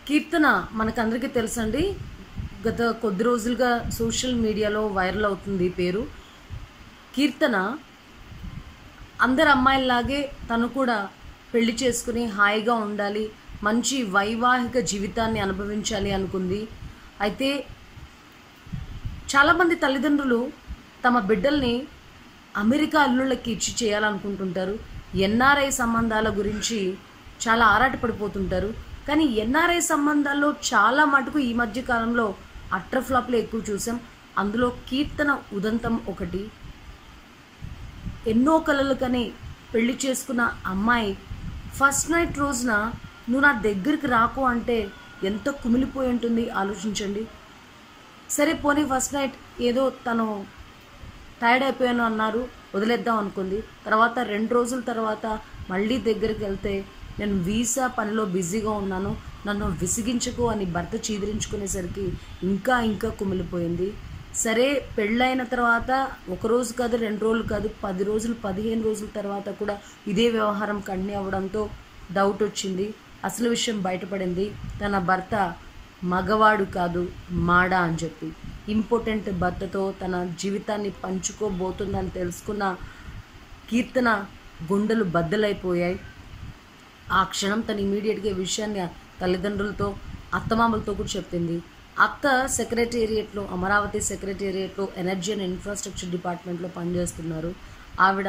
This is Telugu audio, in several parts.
కీర్తన మనకందరికీ తెలుసండి గత కొద్ది రోజులుగా సోషల్ మీడియాలో వైరల్ అవుతుంది ఈ పేరు కీర్తన అందరు అమ్మాయిల్లాగే తను కూడా పెళ్లి చేసుకుని హాయిగా ఉండాలి మంచి వైవాహిక జీవితాన్ని అనుభవించాలి అనుకుంది అయితే చాలామంది తల్లిదండ్రులు తమ బిడ్డల్ని అమెరికా అల్లుళ్ళకి ఇచ్చి చేయాలనుకుంటుంటారు ఎన్ఆర్ఐ సంబంధాల గురించి చాలా ఆరాటపడిపోతుంటారు కానీ ఎన్ఆర్ఐ సంబంధాల్లో చాలా మటుకు ఈ మధ్య కాలంలో అట్రఫ్లాప్లు ఎక్కువ చూసాం అందులో కీర్తన ఉదంతం ఒకటి ఎన్నో కలలు కని పెళ్లి చేసుకున్న అమ్మాయి ఫస్ట్ నైట్ రోజున నువ్వు నా దగ్గరికి రాకు అంటే ఎంత కుమిలిపోయి ఉంటుంది ఆలోచించండి సరే పోనీ ఫస్ట్ నైట్ ఏదో తను టైర్డ్ అయిపోయాను అన్నారు వదిలేద్దాం అనుకుంది తర్వాత రెండు రోజుల తర్వాత మళ్ళీ దగ్గరికి వెళ్తే నేను వీసా పనిలో బిజీగా ఉన్నాను నన్ను విసిగించకు అని భర్త చీదరించుకునేసరికి ఇంకా ఇంకా కుమిలిపోయింది సరే పెళ్ళైన తర్వాత ఒక రోజు కాదు రెండు రోజులు కాదు పది రోజులు పదిహేను రోజుల తర్వాత కూడా ఇదే వ్యవహారం కంటిన్యూ అవ్వడంతో డౌట్ వచ్చింది అసలు విషయం బయటపడింది తన భర్త మగవాడు కాదు మాడ అని చెప్పి ఇంపార్టెంట్ భర్తతో తన జీవితాన్ని పంచుకోబోతుందని తెలుసుకున్న కీర్తన గుండెలు బద్దలైపోయాయి ఆ క్షణం తను ఇమీడియట్గా ఈ విషయాన్ని తల్లిదండ్రులతో అత్తమామలతో కూడా చెప్పింది అత్త సెక్రటేరియట్లో అమరావతి సెక్రటేరియట్లో ఎనర్జీ అండ్ ఇన్ఫ్రాస్ట్రక్చర్ డిపార్ట్మెంట్లో పనిచేస్తున్నారు ఆవిడ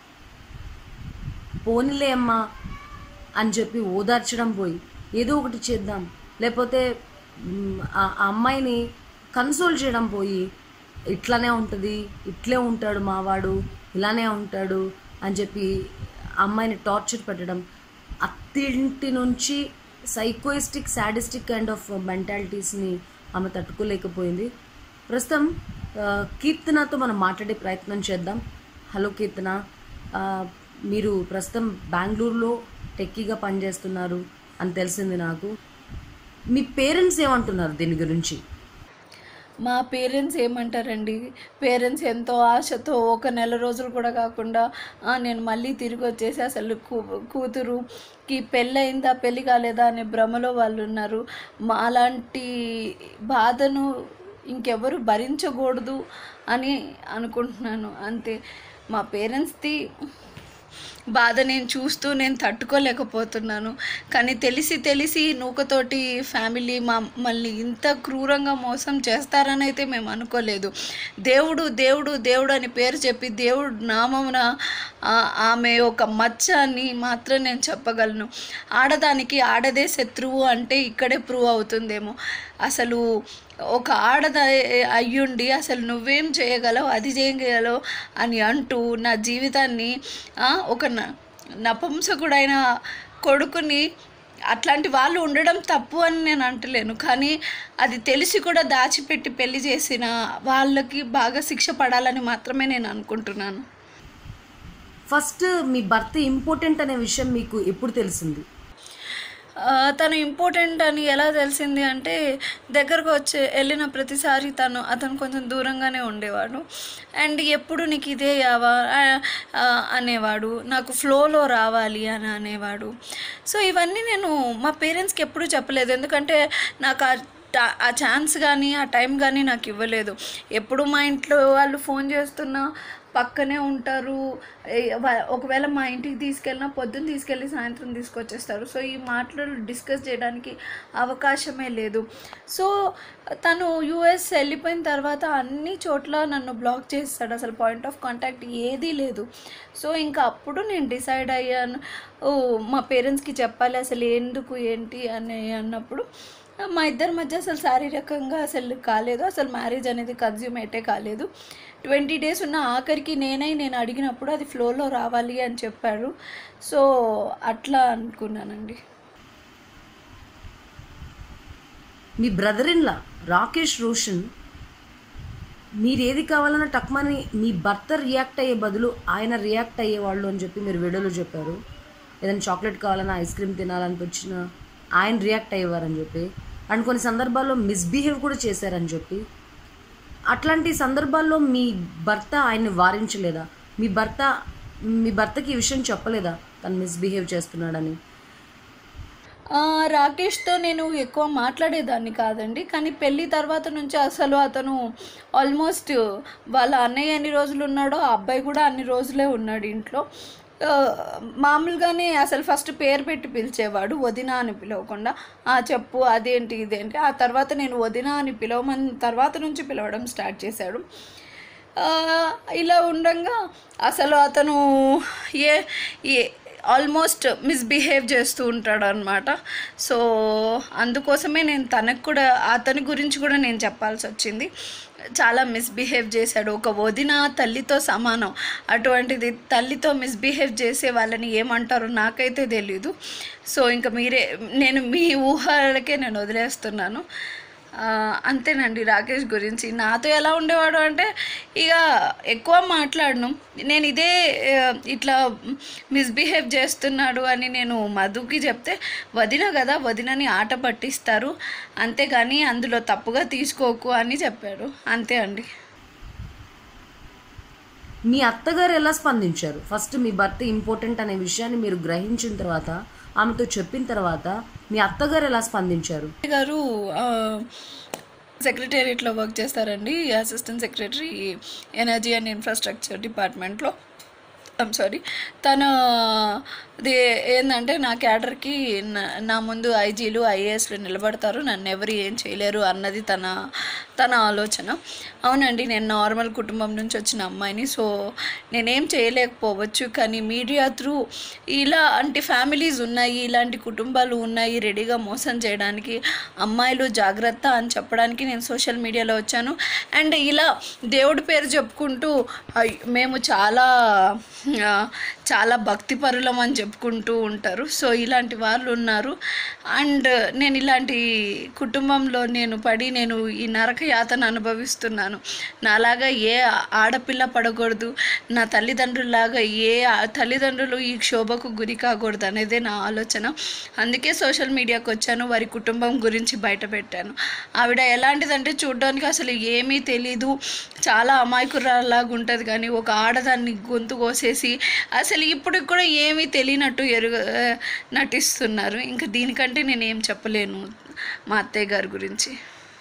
పోనీలే అమ్మా అని చెప్పి ఓదార్చడం పోయి ఏదో ఒకటి చేద్దాం లేకపోతే మ్, ఆ ఆ అమ్మాయిని కన్సోల్ చేయడం పోయి ఇట్లానే ఉంటుంది ఇట్లే ఉంటాడు మావాడు ఇలానే ఉంటాడు అని చెప్పి ఆ అమ్మాయిని టార్చర్ పెట్టడం అత్తింటి నుంచి సైకోయిస్టిక్ సాడిస్టిక్ కైండ్ ఆఫ్ మెంటాలిటీస్ని ఆమె తట్టుకోలేకపోయింది ప్రస్తుతం ఆ, కీర్తనతో మనం మాట్లాడే ప్రయత్నం చేద్దాం హలో కీర్తన ఆ, మీరు ప్రస్తుతం బెంగళూరులో టెక్కీగా పనిచేస్తున్నారు అని తెలిసింది నాకు మీ పేరెంట్స్ ఏమంటున్నారు దీని గురించి మా పేరెంట్స్ ఏమంటారండి పేరెంట్స్ ఎంతో ఆశతో ఒక నెల రోజులు కూడా కాకుండా "ఆ, నేను మళ్ళీ తిరిగి వచ్చేసి అసలు కూ కూతురుకి పెళ్ళయిందా పెళ్ళి కాలేదా అనే భ్రమలో వాళ్ళు ఉన్నారు మా అలాంటి బాధను ఇంకెవరు భరించకూడదు అని అనుకుంటున్నాను అంతే మా పేరెంట్స్ది బాధ నేను చూస్తూ నేను తట్టుకోలేకపోతున్నాను కానీ తెలిసి తెలిసి నూకతోటి ఫ్యామిలీ మమ్మల్ని ఇంత క్రూరంగా మోసం చేస్తారని అయితే మేము అనుకోలేదు దేవుడు దేవుడు దేవుడు అని పేరు చెప్పి దేవుడు నామమున ఆ- ఆమె ఒక మచ్చ అని మాత్రం నేను చెప్పగలను ఆడదానికి ఆడదే శత్రువు అంటే ఇక్కడే ప్రూవ్ అవుతుందేమో అసలు ఒక ఆడద అయ్యుండి అసలు నువ్వేం చేయగలవు అది చేయగలవు అని అంటూ నా జీవితాన్ని ఆ, ఒక న- నపుంసకుడైన కొడుకుని అట్లాంటి వాళ్ళు ఉండడం తప్పు అని నేను అంటలేను కానీ అది తెలిసి కూడా దాచిపెట్టి పెళ్లి చేసిన వాళ్ళకి బాగా శిక్ష పడాలని మాత్రమే నేను అనుకుంటున్నాను ఫస్ట్ మీ భర్త ఇంపార్టెంట్ అనే విషయం మీకు ఎప్పుడు తెలిసింది ఆ, తను ఇంపార్టెంట్ అని ఎలా తెలిసింది అంటే దగ్గరకు వచ్చి వెళ్ళిన ప్రతిసారి తను అతను కొంచెం దూరంగానే ఉండేవాడు అండ్ ఎప్పుడు నీకు ఇదే యావా ఆ, ఆ, అనేవాడు నాకు ఫ్లోలో రావాలి అని అనేవాడు సో ఇవన్నీ నేను మా పేరెంట్స్కి ఎప్పుడూ చెప్పలేదు ఎందుకంటే నాకు ఆ టా- ఆ ఛాన్స్ కానీ ఆ టైం కానీ నాకు ఇవ్వలేదు ఎప్పుడు మా ఇంట్లో వాళ్ళు ఫోన్ చేస్తున్నా పక్కనే ఉంటారు ఏ- వా- ఒకవేళ మా ఇంటికి తీసుకెళ్ళినా పొద్దున్న తీసుకెళ్ళి సాయంత్రం తీసుకొచ్చేస్తారు సో ఈ మాటలు డిస్కస్ చేయడానికి అవకాశమే లేదు సో తను యూఎస్ వెళ్ళిపోయిన తర్వాత అన్ని చోట్ల నన్ను బ్లాక్ చేస్తాడు అసలు పాయింట్ ఆఫ్ కాంటాక్ట్ ఏదీ లేదు సో ఇంకా అప్పుడు నేను డిసైడ్ అయ్యాను ఓ మా పేరెంట్స్కి చెప్పాలి అసలు ఎందుకు ఏంటి అని అన్నప్పుడు మా ఇద్దరి మధ్య అసలు శారీరకంగా అసలు కాలేదు అసలు మ్యారేజ్ అనేది కన్జ్యూమేటే కాలేదు ట్వంటీ డేస్ ఉన్న ఆఖరికి నేనై నేను అడిగినప్పుడు అది ఫ్లోలో రావాలి అని చెప్పారు సో అట్లా అనుకున్నానండి మీ బ్రదర్ ఇన్లా రాకేష్ రోషన్ మీరు ఏది కావాలన్నా టక్మని మీ భర్త రియాక్ట్ అయ్యే బదులు ఆయన రియాక్ట్ అయ్యేవాళ్ళు అని చెప్పి మీరు వీడియోలో చెప్పారు ఏదైనా చాక్లెట్ కావాలన్నా ఐస్ క్రీమ్ తినాలనిపించిన ఆయన రియాక్ట్ అయ్యేవారని చెప్పి అండ్ కొన్ని సందర్భాల్లో మిస్బిహేవ్ కూడా చేశారని చెప్పి అట్లాంటి సందర్భాల్లో మీ భర్త ఆయన్ని వారించలేదా మీ భర్త మీ భర్తకి ఈ విషయం చెప్పలేదా తను మిస్బిహేవ్ చేస్తున్నాడని ఆ, రాకేష్తో నేను ఎక్కువ మాట్లాడేదాన్ని కాదండి కానీ పెళ్ళి తర్వాత నుంచి అసలు అతను ఆల్మోస్ట్ వాళ్ళ అన్నయ్య ఎన్ని రోజులు ఉన్నాడో ఆ అబ్బాయి కూడా అన్ని రోజులే ఉన్నాడు ఇంట్లో ఆ, మామూలుగానే అసలు ఫస్ట్ పేరు పెట్టి పిలిచేవాడు వదిన అని పిలవకుండా ఆ చెప్పు అదేంటి ఇదేంటి ఆ తర్వాత నేను వదిన అని పిలవమని తర్వాత నుంచి పిలవడం స్టార్ట్ చేశాడు ఆ, ఇలా ఉండగా అసలు అతను ఏ ఏ ఆల్మోస్ట్ మిస్బిహేవ్ చేస్తూ ఉంటాడు అనమాట సో అందుకోసమే నేను తనకు కూడా అతని గురించి కూడా నేను చెప్పాల్సి వచ్చింది చాలా మిస్బిహేవ్ చేశాడు ఒక వదిన తల్లితో సమానం అటువంటిది తల్లితో మిస్బిహేవ్ చేసే వాళ్ళని ఏమంటారో నాకైతే తెలీదు సో ఇంకా మీరే నేను మీ ఊహలకే నేను వదిలేస్తున్నాను ఆ, అంతేనండి రాకేష్ గురించి నాతో ఎలా ఉండేవాడు అంటే ఇక ఎక్కువ మాట్లాడను నేను ఇదే ఆ, ఇట్లా మిస్బిహేవ్ చేస్తున్నాడు అని నేను మధుకి చెప్తే వదిన కదా వదినని ఆట పట్టిస్తారు అంతేగాని అందులో తప్పుగా తీసుకోకు అని చెప్పాడు అంతే అండి మీ అత్తగారు ఎలా స్పందించారు ఫస్ట్ మీ భర్త ఇంపార్టెంట్ అనే విషయాన్ని మీరు గ్రహించిన తర్వాత ఆమెతో చెప్పిన తర్వాత మీ అత్తగారు ఎలా స్పందించారు గారు సెక్రటేరియట్లో వర్క్ చేస్తారండి assistant secretary energy and infrastructure డిపార్ట్మెంట్లో ఐమ్ సారీ తన ఇది ఏంటంటే నా క్యాడర్కి నా- నా ముందు ఐజీలు ఐఏఎస్లు నిలబడతారు నన్ను ఎవరు ఏం చేయలేరు అన్నది తన తన ఆలోచన అవునండి నేను నార్మల్ కుటుంబం నుంచి వచ్చిన అమ్మాయిని సో నేనేం చేయలేకపోవచ్చు కానీ మీడియా త్రూ ఇలాంటి ఫ్యామిలీస్ ఉన్నాయి ఇలాంటి కుటుంబాలు ఉన్నాయి రెడీగా మోసం చేయడానికి అమ్మాయిలు జాగ్రత్త అని చెప్పడానికి నేను సోషల్ మీడియాలో వచ్చాను అండ్ ఇలా దేవుడి పేరు చెప్పుకుంటూ అయ్ మేము చాలా ఆ, చాలా భక్తిపరులం అని చెప్పుకుంటూ ఉంటారు సో ఇలాంటి వాళ్ళు ఉన్నారు అండ్ నేను ఇలాంటి కుటుంబంలో నేను పడి నేను ఈ నరక యాతన అనుభవిస్తున్నాను నాలాగా ఏ ఆడపిల్ల పడకూడదు నా తల్లిదండ్రులాగా ఏ ఆ- తల్లిదండ్రులు ఈ క్షోభకు గురి కాకూడదు అనేదే నా ఆలోచన అందుకే సోషల్ మీడియాకి వచ్చాను వారి కుటుంబం గురించి బయట పెట్టాను ఆవిడ ఎలాంటిదంటే చూడడానికి అసలు ఏమీ తెలీదు చాలా అమాయకురాలాగా ఉంటుంది కానీ ఒక ఆడదాన్ని గొంతు కోసేసి అసలు ఇప్పుడు కూడా ఏమీ తెలియనట్టు ఎరుగ నటిస్తున్నారు ఇంకా దీనికంటే నేను ఏం చెప్పలేను మా అత్తయ్య గారి గురించి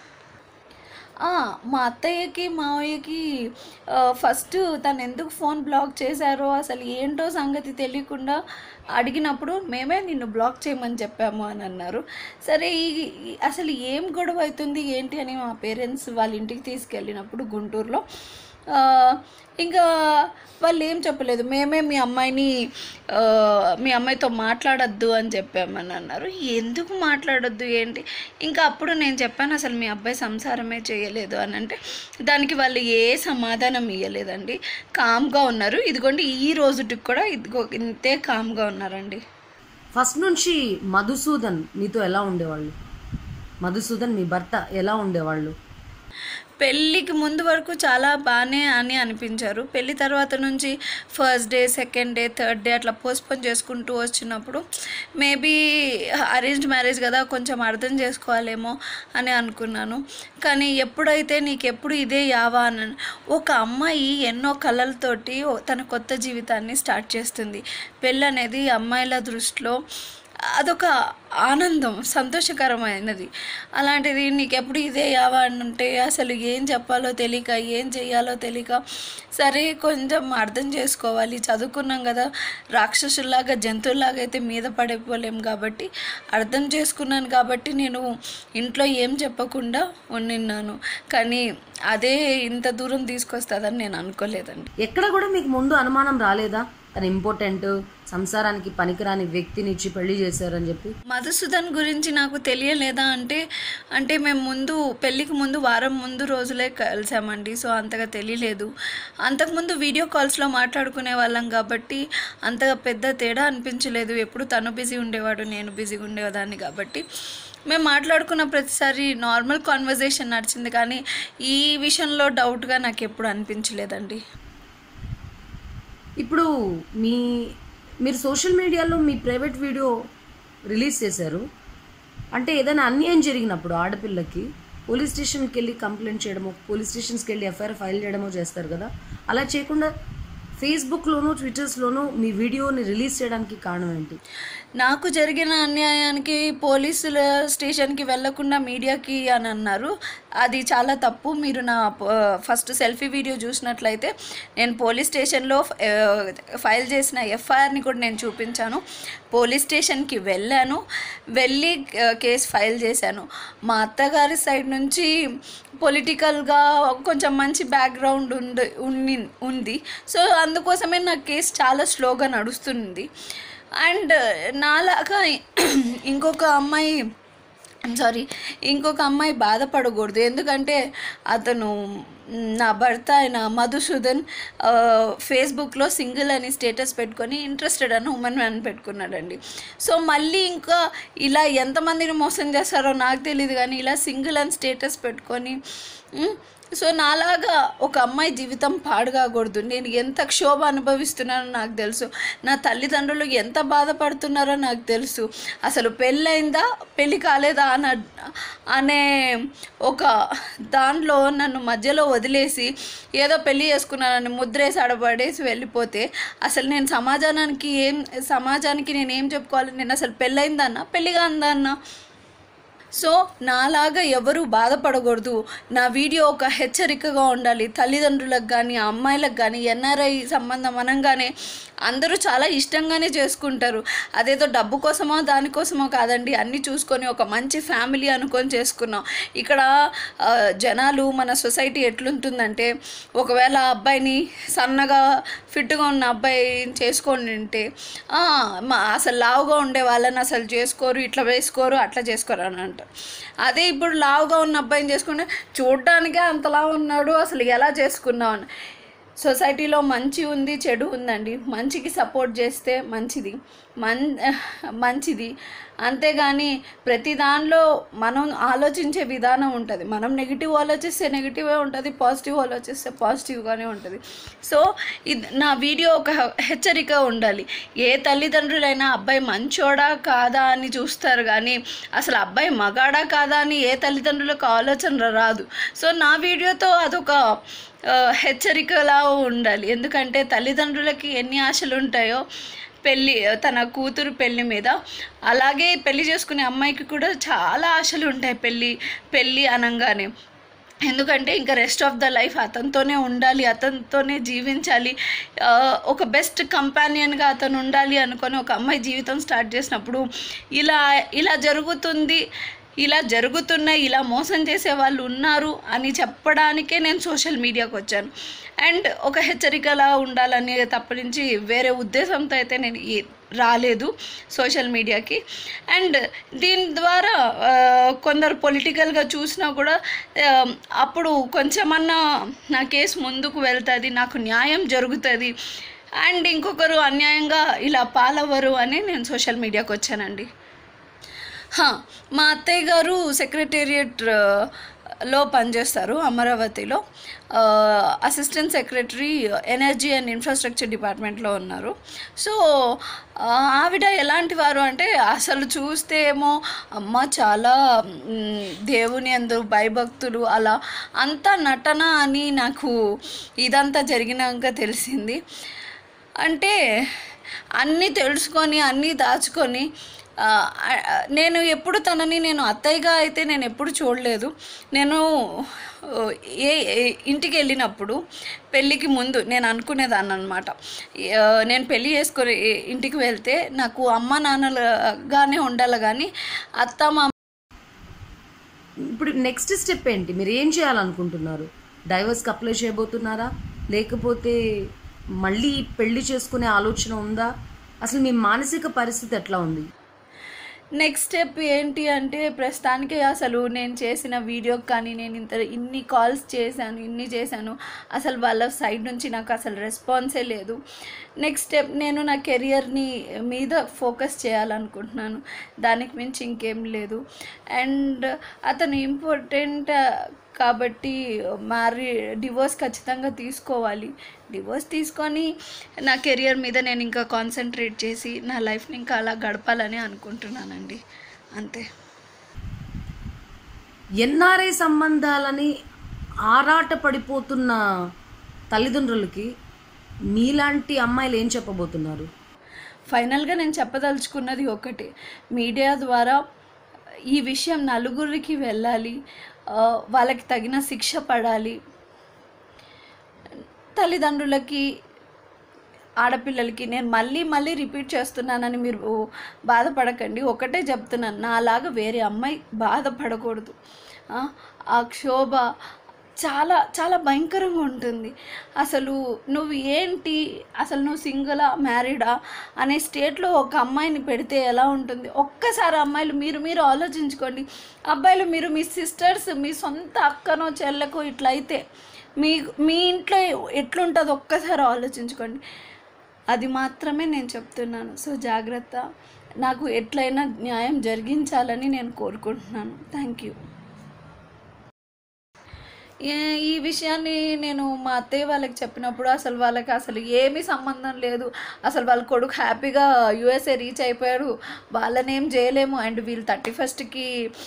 ఆ, మా అత్తయ్యకి మావయ్యకి ఆ, ఫస్ట్ తను ఎందుకు ఫోన్ బ్లాక్ చేశారో అసలు ఏంటో సంగతి తెలియకుండా అడిగినప్పుడు మేమే నిన్ను బ్లాక్ చేయమని చెప్పాము అని అన్నారు సరే ఈ ఈ- అసలు ఏం గొడవ అవుతుంది ఏంటి అని మా పేరెంట్స్ వాళ్ళ ఇంటికి తీసుకెళ్ళినప్పుడు గుంటూరులో ఆ, ఇంకా వాళ్ళు ఏం చెప్పలేదు మేమే మీ అమ్మాయిని ఆ, మీ అమ్మాయితో మాట్లాడొద్దు అని చెప్పామని అన్నారు ఎందుకు మాట్లాడొద్దు ఏంటి ఇంకా అప్పుడు నేను చెప్పాను అసలు మీ అబ్బాయి సంసారమే చేయలేదు అని అంటే దానికి వాళ్ళు ఏ సమాధానం ఇవ్వలేదండి కామ్గా ఉన్నారు ఇదిగోండి ఈ రోజుటికి కూడా ఇదిగో ఇంతే కామ్గా ఉన్నారండి ఫస్ట్ నుంచి మధుసూదన్ మీతో ఎలా ఉండేవాళ్ళు మధుసూదన్ మీ భర్త ఎలా ఉండేవాళ్ళు పెళ్ళికి ముందు వరకు చాలా బాగానే అని అనిపించారు పెళ్ళి తర్వాత నుంచి first day second day third day అట్లా పోస్ట్పోన్ చేసుకుంటూ వచ్చినప్పుడు మేబీ అరేంజ్ మ్యారేజ్ కదా కొంచెం అర్థం చేసుకోవాలేమో అని అనుకున్నాను కానీ ఎప్పుడైతే నీకు ఎప్పుడు ఇదే యావా అని ఒక అమ్మాయి ఎన్నో కళలతోటి ఓ- తన కొత్త జీవితాన్ని స్టార్ట్ చేస్తుంది పెళ్ళి అనేది అమ్మాయిల దృష్టిలో అదొక ఆనందం సంతోషకరమైనది అలాంటిది నీకు ఎప్పుడు ఇదే యావా అని అంటే అసలు ఏం చెప్పాలో తెలియక ఏం చేయాలో తెలియక సరే కొంచెం అర్థం చేసుకోవాలి చదువుకున్నాం కదా రాక్షసుల్లాగా జంతువుల్లాగా అయితే మీద పడిపోలేం కాబట్టి అర్థం చేసుకున్నాను కాబట్టి నేను ఇంట్లో ఏం చెప్పకుండా ఉండిన్నాను కానీ అదే ఇంత దూరం తీసుకొస్తుందని నేను అనుకోలేదండి ఎక్కడ కూడా మీకు ముందు అనుమానం రాలేదా తన ఇంపార్టెంట్ సంసారానికి పనికిరాని వ్యక్తిని ఇచ్చి పెళ్లి చేశారని చెప్పి మధుసూదన్ గురించి నాకు తెలియలేదా అంటే అంటే మేము ముందు పెళ్ళికి ముందు వారం ముందు రోజులే కలిసామండి సో అంతగా తెలియలేదు అంతకుముందు వీడియో కాల్స్లో మాట్లాడుకునే వాళ్ళం కాబట్టి అంతగా పెద్ద తేడా అనిపించలేదు ఎప్పుడు తను బిజీ ఉండేవాడు నేను బిజీగా ఉండేదాన్ని కాబట్టి మేము మాట్లాడుకున్న ప్రతిసారి నార్మల్ కాన్వర్జేషన్ నడిచింది కానీ ఈ విషయంలో డౌట్గా నాకు ఎప్పుడు అనిపించలేదండి ఇప్పుడు మీ మీరు సోషల్ మీడియాలో మీ ప్రైవేట్ వీడియో రిలీజ్ చేశారు అంటే ఏదైనా అన్యాయం జరిగినప్పుడు ఆడపిల్లకి పోలీస్ స్టేషన్కి వెళ్ళి కంప్లైంట్ చేయడమో పోలీస్ స్టేషన్స్కి వెళ్ళి ఎఫ్ఐఆర్ ఫైల్ చేయడమో చేస్తారు కదా అలా చేయకుండా ఫేస్బుక్లోనూ ట్విట్టర్స్లోనూ మీ వీడియోని రిలీజ్ చేయడానికి కారణం ఏంటి నాకు జరిగిన అన్యాయానికి పోలీసుల స్టేషన్కి వెళ్లకుండా మీడియాకి అని అన్నారు అది చాలా తప్పు మీరు నా ప- ఫస్ట్ సెల్ఫీ వీడియో చూసినట్లయితే నేను పోలీస్ స్టేషన్లో ఆ, ఫైల్ చేసిన ఎఫ్ఐఆర్ని కూడా నేను చూపించాను పోలీస్ స్టేషన్కి వెళ్ళాను వెళ్ళి ఆ, కేసు ఫైల్ చేశాను మా అత్తగారి సైడ్ నుంచి పొలిటికల్గా కొంచెం మంచి బ్యాక్గ్రౌండ్ ఉంది ఉన్ని- ఉంది సో అందుకోసమే నా కేసు చాలా స్లోగా నడుస్తుంది అండ్ నాలాగా ఇంకొక అమ్మాయి సారీ ఇంకొక అమ్మాయి బాధపడకూడదు ఎందుకంటే అతను మ్, నా భర్త అయిన మధుసూదన్ ఆ, ఫేస్బుక్లో సింగిల్ అని స్టేటస్ పెట్టుకొని ఇంట్రెస్టెడ్ అని ఉమెన్ అని పెట్టుకున్నాడండి సో మళ్ళీ ఇంకా ఇలా ఎంతమందిని మోసం చేస్తారో నాకు తెలియదు కానీ ఇలా సింగిల్ అని స్టేటస్ పెట్టుకొని మ్, సో నాలాగా ఒక అమ్మాయి జీవితం పాడు కాకూడదు నేను ఎంత క్షోభ అనుభవిస్తున్నానో నాకు తెలుసు నా తల్లిదండ్రులు ఎంత బాధపడుతున్నారో నాకు తెలుసు అసలు పెళ్ళైందా పెళ్ళి కాలేదా అన అనే ఒక దాంట్లో నన్ను మధ్యలో వదిలేసి ఏదో పెళ్ళి చేసుకున్నానని ముద్రేసి ఆడబడేసి వెళ్ళిపోతే అసలు నేను సమాజానికి ఏం సమాజానికి నేను ఏం చెప్పుకోవాలి నేను అసలు పెళ్ళైందన్నా పెళ్ళిగా అందన్నా సో నాలాగా ఎవరు బాధపడకూడదు నా వీడియో ఒక హెచ్చరికగా ఉండాలి తల్లిదండ్రులకు కానీ అమ్మాయిలకు కానీ ఎన్ఆర్ఐ సంబంధం అనగానే అందరూ చాలా ఇష్టంగానే చేసుకుంటారు అదేదో డబ్బు కోసమో దానికోసమో కాదండి అన్నీ చూసుకొని ఒక మంచి ఫ్యామిలీ అనుకొని చేసుకున్నాం ఇక్కడ ఆ, జనాలు మన సొసైటీ ఎట్లుంటుందంటే ఒకవేళ ఆ అబ్బాయిని సన్నగా ఫిట్గా ఉన్న అబ్బాయి చేసుకొని ఉంటే "ఆ, మా అసలు లావుగా ఉండే వాళ్ళని అసలు చేసుకోరు ఇట్లా వేసుకోరు అట్లా చేసుకోరు అని అంటారు అదే ఇప్పుడు లావుగా ఉన్న అబ్బాయిని చేసుకుంటే చూడ్డానికే అంతలా ఉన్నాడు అసలు ఎలా చేసుకున్నావు అని సొసైటీలో మంచి ఉంది చెడు ఉందండి మంచికి సపోర్ట్ చేస్తే మంచిది మన్ మంచిది అంతేగాని ప్రతి దానిలో మనం ఆలోచించే విధానం ఉంటుంది మనం నెగిటివ్ ఆలోచిస్తే నెగిటివే ఉంటుంది పాజిటివ్ ఆలోచిస్తే పాజిటివ్గానే ఉంటుంది సో ఇది నా వీడియో ఒక హెచ్చరిక ఉండాలి ఏ తల్లిదండ్రులైనా అబ్బాయి మంచోడా కాదా అని చూస్తారు కానీ అసలు అబ్బాయి మగాడా కాదా అని ఏ తల్లిదండ్రులకు ఆలోచన రాదు సో నా వీడియోతో అదొక ఆ, హెచ్చరికలా ఉండాలి ఎందుకంటే తల్లిదండ్రులకి ఎన్ని ఆశలు ఉంటాయో పెళ్ళి తన కూతురు పెళ్ళి మీద అలాగే పెళ్లి చేసుకునే అమ్మాయికి కూడా చాలా ఆశలు ఉంటాయి పెళ్ళి పెళ్ళి అనగానే ఎందుకంటే ఇంకా రెస్ట్ ఆఫ్ ద లైఫ్ అతనితోనే ఉండాలి అతనితోనే జీవించాలి ఆ, ఒక బెస్ట్ కంపానియన్గా అతను ఉండాలి అనుకొని ఒక అమ్మాయి జీవితం స్టార్ట్ చేసినప్పుడు ఇలా ఇలా జరుగుతుంది ఇలా జరుగుతున్నాయి ఇలా మోసం చేసే వాళ్ళు ఉన్నారు అని చెప్పడానికే నేను సోషల్ మీడియాకి వచ్చాను అండ్ ఒక హెచ్చరికలా ఉండాలని తప్పనించి వేరే ఉద్దేశంతో అయితే నేను ఈ- రాలేదు సోషల్ మీడియాకి అండ్ దీని ద్వారా ఆ, కొందరు పొలిటికల్గా చూసినా కూడా ఆ, అప్పుడు కొంచెమన్నా నా కేసు ముందుకు వెళ్తుంది నాకు న్యాయం జరుగుతుంది అండ్ ఇంకొకరు అన్యాయంగా ఇలా పాలవరు అని నేను సోషల్ మీడియాకి వచ్చానండి హా, మా అత్తయ్య గారు సెక్రటేరియట్ ఆ, లో పనిచేస్తారు అమరావతిలో ఆ, assistant secretary energy and infrastructure డిపార్ట్మెంట్లో ఉన్నారు సో ఆ, ఆవిడ ఎలాంటి వారు అంటే అసలు చూస్తే ఏమో అమ్మ చాలా మ్, దేవుని అందరూ భయభక్తులు అలా అంతా నటన అని నాకు ఇదంతా జరిగినాక తెలిసింది అంటే అన్నీ తెలుసుకొని అన్నీ దాచుకొని ఆ, ఆ, నేను ఎప్పుడు తనని నేను అత్తయ్యగా అయితే నేను ఎప్పుడు చూడలేదు నేను ఓ, ఏ ఏ- ఇంటికి వెళ్ళినప్పుడు పెళ్ళికి ముందు నేను అనుకునేదాన్ని అనమాట నేను పెళ్ళి చేసుకొని ఏ- ఇంటికి వెళ్తే నాకు అమ్మ నాన్నలుగానే ఉండాలి కానీ అత్త మా ఇప్పుడు నెక్స్ట్ స్టెప్ ఏంటి మీరు ఏం చేయాలనుకుంటున్నారు డైవర్స్కి అప్లై చేయబోతున్నారా లేకపోతే మళ్ళీ పెళ్లి చేసుకునే ఆలోచన ఉందా అసలు మీ మానసిక పరిస్థితి ఎట్లా ఉంది నెక్స్ట్ స్టెప్ ఏంటి అంటే ప్రస్తుతానికి అసలు నేను చేసిన వీడియోకి కానీ నేను ఇంత ఇన్ని కాల్స్ చేశాను ఇన్ని చేశాను అసలు వాళ్ళ సైడ్ నుంచి నాకు అసలు రెస్పాన్సే లేదు నెక్స్ట్ స్టెప్ నేను నా కెరియర్ని మీద ఫోకస్ చేయాలనుకుంటున్నాను దానికి మించి ఇంకేం లేదు అండ్ అతను ఇంపార్టెంట్ కాబట్టి మ్యారీ డివోర్స్ ఖచ్చితంగా తీసుకోవాలి డివోర్స్ తీసుకొని నా కెరియర్ మీద నేను ఇంకా కాన్సన్ట్రేట్ చేసి నా లైఫ్ని ఇంకా అలా గడపాలని అనుకుంటున్నానండి అంతే ఎన్ఆర్ఐ సంబంధాలని ఆరాట పడిపోతున్న తల్లిదండ్రులకి నీలాంటి అమ్మాయిలు ఏం చెప్పబోతున్నారు ఫైనల్గా నేను చెప్పదలుచుకున్నది ఒకటి మీడియా ద్వారా ఈ విషయం నలుగురికి వెళ్ళాలి ఆ, వాళ్ళకి తగిన శిక్ష పడాలి తల్లిదండ్రులకి ఆడపిల్లలకి నేను మళ్ళీ మళ్ళీ రిపీట్ చేస్తున్నానని మీరు బాధపడకండి ఒకటే చెప్తున్నాను నాలాగా వేరే అమ్మాయి బాధపడకూడదు ఆ, ఆ క్షోభ చాలా చాలా భయంకరంగా ఉంటుంది అసలు నువ్వు ఏంటి అసలు నువ్వు సింగిలా మ్యారీడా అనే స్టేట్లో ఒక అమ్మాయిని పెడితే ఎలా ఉంటుంది ఒక్కసారి అమ్మాయిలు మీరు మీరు ఆలోచించుకోండి అబ్బాయిలు మీరు మీ సిస్టర్స్ మీ సొంత అక్కనో చెల్లెకో ఇట్లా అయితే మీ మీ ఇంట్లో ఎట్లుంటుందో ఒక్కసారి ఆలోచించుకోండి అది మాత్రమే నేను చెప్తున్నాను సో జాగ్రత్త నాకు ఎట్లయినా న్యాయం జరిగించాలని నేను కోరుకుంటున్నాను థ్యాంక్ యూ ఏ- ఈ విషయాన్ని నేను మా అత్తయ్య వాళ్ళకి చెప్పినప్పుడు అసలు వాళ్ళకి అసలు ఏమీ సంబంధం లేదు అసలు వాళ్ళ కొడుకు హ్యాపీగా యూఎస్ఏ రీచ్ అయిపోయారు వాళ్ళని ఏం చేయలేము అండ్ వీళ్ళు థర్టీ ఫస్ట్కి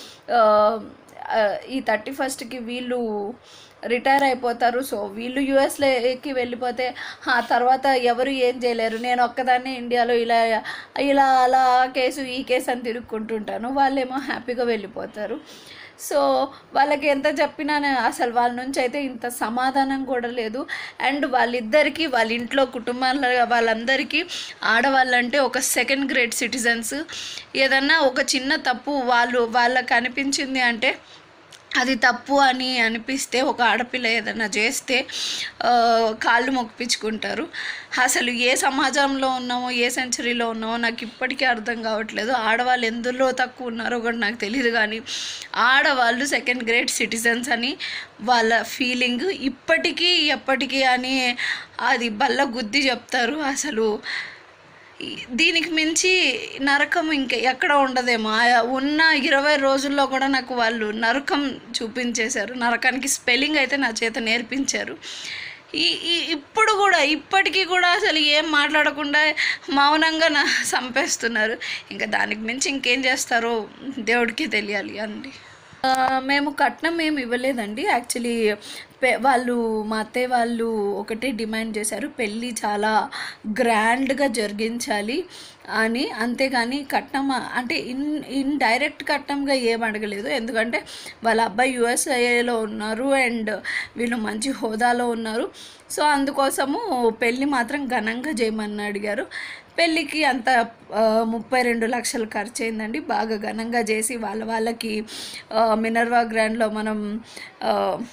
ఈ థర్టీ ఫస్ట్కి వీళ్ళు రిటైర్ అయిపోతారు సో వీళ్ళు యూఎస్లోకి వెళ్ళిపోతే ఆ తర్వాత ఎవరు ఏం చేయలేరు నేను ఒక్కదాన్నే ఇండియాలో ఇలా ఇలా అలా కేసు ఈ కేసు అని తిరుక్కుంటుంటాను వాళ్ళేమో హ్యాపీగా వెళ్ళిపోతారు సో వాళ్ళకి ఎంత చెప్పినా నే- అసలు వాళ్ళ నుంచి అయితే ఇంత సమాధానం కూడా లేదు అండ్ వాళ్ళిద్దరికీ వాళ్ళ ఇంట్లో కుటుంబాల వాళ్ళందరికీ ఆడవాళ్ళంటే ఒక సెకండ్ గ్రేడ్ సిటిజన్స్ ఏదన్నా ఒక చిన్న తప్పు వాళ్ళు వాళ్ళకి అనిపించింది అంటే అది తప్పు అని అనిపిస్తే ఒక ఆడపిల్ల ఏదైనా చేస్తే ఆ, కాళ్ళు మొక్కిపించుకుంటారు అసలు ఏ సమాజంలో ఉన్నామో ఏ సెంచరీలో ఉన్నామో నాకు ఇప్పటికీ అర్థం కావట్లేదు ఆడవాళ్ళు ఎందులో తక్కువ ఉన్నారో కూడా నాకు తెలియదు కానీ ఆడవాళ్ళు సెకండ్ గ్రేడ్ సిటిజన్స్ అని వాళ్ళ ఫీలింగ్ ఇప్పటికీ ఎప్పటికీ అని అది బల్ల గుద్ది చెప్తారు అసలు ఈ- దీనికి మించి నరకం ఇంకా ఎక్కడ ఉండదేమో ఆ ఉన్న ఇరవై రోజుల్లో కూడా నాకు వాళ్ళు నరకం చూపించేశారు నరకానికి స్పెల్లింగ్ అయితే నా చేత నేర్పించారు ఈ ఈ- ఇప్పుడు కూడా ఇప్పటికీ కూడా అసలు ఏం మాట్లాడకుండా మౌనంగా నా చంపేస్తున్నారు ఇంకా దానికి మించి ఇంకేం చేస్తారో దేవుడికి తెలియాలి అండి ఆ, మేము కట్నం ఏమి ఇవ్వలేదండి యాక్చువల్లీ పె వాళ్ళు మా అత్తయ్య వాళ్ళు ఒకటే డిమాండ్ చేశారు పెళ్ళి చాలా గ్రాండ్గా జరిగించాలి అని అంతేగాని కట్నం అంటే ఇన్ ఇన్ డైరెక్ట్ కట్నంగా ఏం అడగలేదు ఎందుకంటే వాళ్ళ అబ్బాయి యుఎస్ఏలో ఉన్నారు అండ్ వీళ్ళు మంచి హోదాలో ఉన్నారు సో అందుకోసము పెళ్ళి మాత్రం ఘనంగా చేయమని అడిగారు పెళ్ళికి అంత ఆ, ముప్పై రెండు లక్షలు ఖర్చు అయిందండి బాగా ఘనంగా చేసి వాళ్ళ వాళ్ళకి ఆ, మినర్వా గ్రాండ్లో మనం ఆ,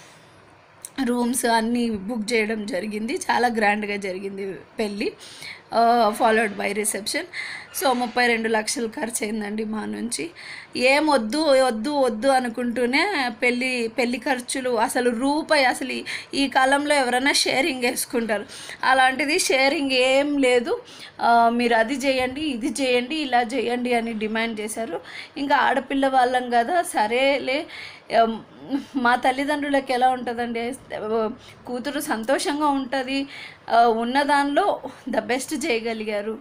రూమ్స్ అన్నీ బుక్ చేయడం జరిగింది చాలా గ్రాండ్గా జరిగింది పెళ్ళి ఫాలోడ్ బై రిసెప్షన్ సో ముప్పై రెండు లక్షలు ఖర్చు అయిందండి మా నుంచి ఏం వద్దు వద్దు వద్దు అనుకుంటూనే పెళ్ళి పెళ్ళి ఖర్చులు అసలు రూపాయి అసలు ఈ- ఈ కాలంలో ఎవరైనా షేరింగ్ వేసుకుంటారు అలాంటిది షేరింగ్ ఏం లేదు ఆ, మీరు అది చేయండి ఇది చేయండి ఇలా చేయండి అని డిమాండ్ చేశారు ఇంకా ఆడపిల్ల వాళ్ళం కదా సరేలే ఎం, మా తల్లిదండ్రులకు ఎలా ఉంటుందండి కూతురు సంతోషంగా ఉంటుంది ఉన్న దానిలో ద బెస్ట్ చేయగలిగారు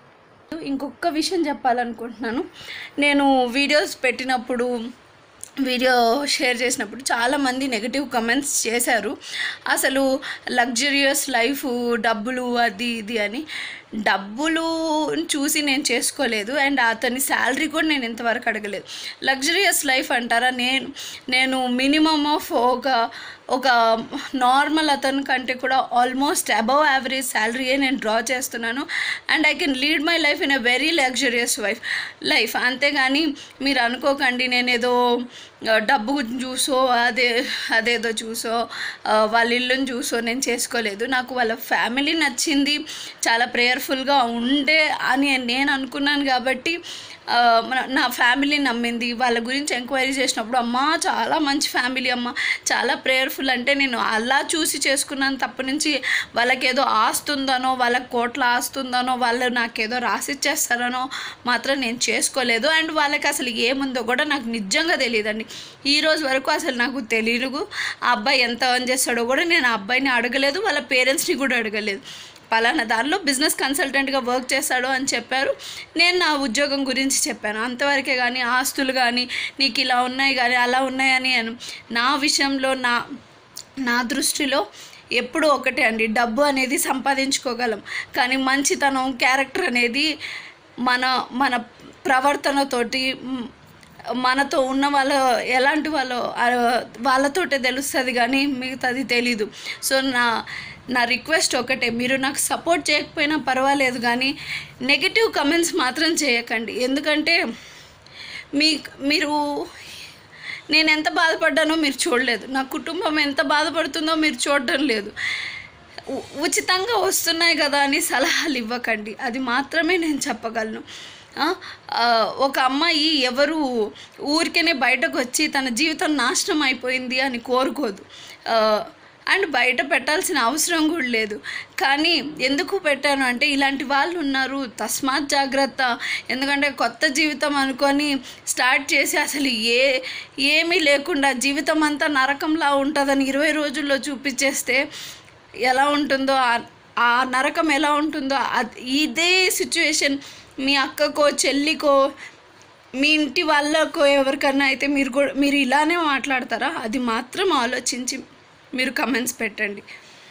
ఇంకొక విషయం చెప్పాలనుకుంటున్నాను నేను వీడియోస్ పెట్టినప్పుడు వీడియో షేర్ చేసినప్పుడు చాలామంది నెగిటివ్ కమెంట్స్ చేశారు అసలు లగ్జరియస్ లైఫ్ డబ్బులు అది ఇది అని డబ్బులు చూసి నేను చేసుకోలేదు అండ్ అతని శాలరీ కూడా నేను ఇంతవరకు అడగలేదు లగ్జరియస్ లైఫ్ అంటారా నేను నేను మినిమమ్ ఆఫ్ ఒక ఒక నార్మల్ అతని కంటే కూడా ఆల్మోస్ట్ అబవ్ యావరేజ్ శాలరీయే నేను డ్రా చేస్తున్నాను and I can lead my life in a very luxurious wife life అంతేగాని మీరు అనుకోకండి నేను ఏదో ఆ, డబ్బు చూసో అదే అదేదో చూసో ఆ, వాళ్ళ ఇల్లుని చూసో నేను చేసుకోలేదు నాకు వాళ్ళ ఫ్యామిలీ నచ్చింది చాలా ప్రేయర్ఫుల్గా ఉండే అని నేను అనుకున్నాను కాబట్టి ఆ, మన- నా ఫ్యామిలీ నమ్మింది వాళ్ళ గురించి ఎంక్వైరీ చేసినప్పుడు అమ్మ చాలా మంచి ఫ్యామిలీ అమ్మ చాలా ప్రేయర్ఫుల్ అంటే నేను అలా చూసి చేసుకున్నాను తప్ప నుంచి వాళ్ళకి ఏదో ఆస్తుందనో వాళ్ళకి కోట్ల ఆస్తుందనో వాళ్ళు నాకేదో రాసిచ్చేస్తారనో మాత్రం నేను చేసుకోలేదు అండ్ వాళ్ళకి అసలు ఏముందో కూడా నాకు నిజంగా తెలియదండి ఈ రోజు వరకు అసలు నాకు తెలియదు ఆ అబ్బాయి ఎంత ఎర్న్ చేస్తాడో కూడా నేను ఆ అబ్బాయిని అడగలేదు వాళ్ళ పేరెంట్స్ని కూడా అడగలేదు పలానా దానిలో బిజినెస్ కన్సల్టెంట్గా వర్క్ చేస్తాడు అని చెప్పారు నేను నా ఉద్యోగం గురించి చెప్పాను అంతవరకే కానీ ఆస్తులు కానీ నీకు ఇలా ఉన్నాయి కానీ అలా ఉన్నాయని అను నా విషయంలో నా నా దృష్టిలో ఎప్పుడూ ఒకటే అండి డబ్బు అనేది సంపాదించుకోగలం కానీ మంచితనం క్యారెక్టర్ అనేది మన మన ప్రవర్తనతోటి మ్, మనతో ఉన్న వాళ్ళ ఎలాంటి వాళ్ళో ఆ, వాళ్ళతోటే తెలుస్తుంది కానీ మిగతాది తెలీదు సో నా నా రిక్వెస్ట్ ఒకటే మీరు నాకు సపోర్ట్ చేయకపోయినా పర్వాలేదు కానీ నెగిటివ్ కమెంట్స్ మాత్రం చేయకండి ఎందుకంటే మీ మీరు నేను ఎంత బాధపడ్డానో మీరు చూడలేదు నా కుటుంబం ఎంత బాధపడుతుందో మీరు చూడడం లేదు ఉ- ఉచితంగా వస్తున్నాయి కదా అని సలహాలు ఇవ్వకండి అది మాత్రమే నేను చెప్పగలను ఆ, ఆ, ఒక అమ్మాయి ఎవరు ఊరికేనే బయటకు వచ్చి తన జీవితం నాశనం అయిపోయింది అని కోరుకోదు ఆ, అండ్ బయట పెట్టాల్సిన అవసరం కూడా లేదు కానీ ఎందుకు పెట్టాను అంటే ఇలాంటి వాళ్ళు ఉన్నారు తస్మాత్ జాగ్రత్త ఎందుకంటే కొత్త జీవితం అనుకొని స్టార్ట్ చేసి అసలు ఏ ఏమీ లేకుండా జీవితం అంతా నరకంలా ఉంటుందని ఇరవై రోజుల్లో చూపించేస్తే ఎలా ఉంటుందో ఆ- ఆ నరకం ఎలా ఉంటుందో అద్- ఇదే సిచ్యువేషన్ మీ అక్కకో చెల్లికో మీ ఇంటి వాళ్ళకో ఎవరికన్నా అయితే మీరు కూడా మీరు ఇలానే మాట్లాడతారా అది మాత్రం ఆలోచించి మీరు కమెంట్స్ పెట్టండి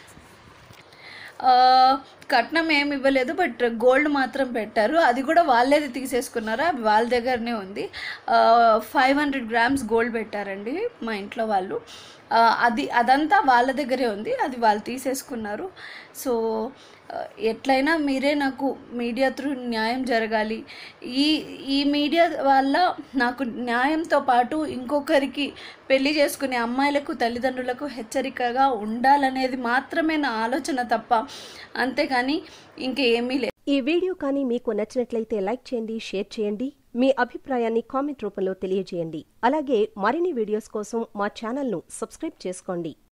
ఆ, కట్నం ఏమి ఇవ్వలేదు బట్ గోల్డ్ మాత్రం పెట్టారు అది కూడా వాళ్ళేది తీసేసుకున్నారు అది వాళ్ళ దగ్గరనే ఉంది ఫైవ్ హండ్రెడ్ గ్రామ్స్ గోల్డ్ పెట్టారండి మా ఇంట్లో వాళ్ళు ఆ, అది అదంతా వాళ్ళ దగ్గరే ఉంది అది వాళ్ళు తీసేసుకున్నారు సో ఆ, ఎట్లయినా మీరే నాకు మీడియా త్రూ న్యాయం జరగాలి ఈ ఈ మీడియా వల్ల నాకు న్యాయంతో పాటు ఇంకొకరికి పెళ్లి చేసుకునే అమ్మాయిలకు తల్లిదండ్రులకు హెచ్చరికగా ఉండాలనేది మాత్రమే నా ఆలోచన తప్ప అంతేగాని ఇంకేమీ లేదు ఈ వీడియో కానీ మీకు నచ్చినట్లయితే లైక్ చేయండి షేర్ చేయండి మీ అభిప్రాయాన్ని కామెంట్ రూపంలో తెలియజేయండి అలాగే మరిన్ని వీడియోస్ కోసం మా ఛానల్ను సబ్స్క్రైబ్ చేసుకోండి